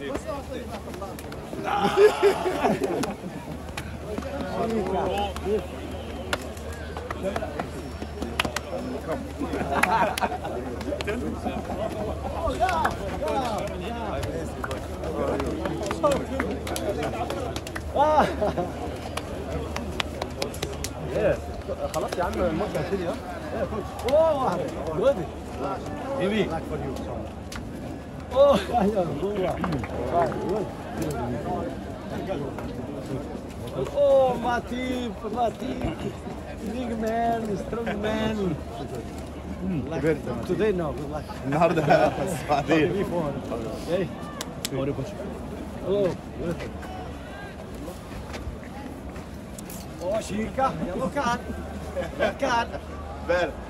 خلاص يا عم الماتش هيبتدي ها اوه جود بيبي اوه يا جوه Oh, Matip, Matip. Big man, strong man. كبرت Today no, good luck. النهارده بعدين Before. Okay. Sorry, coach. Oh, beautiful. Oh, Chica, yellow card. Red card. بارد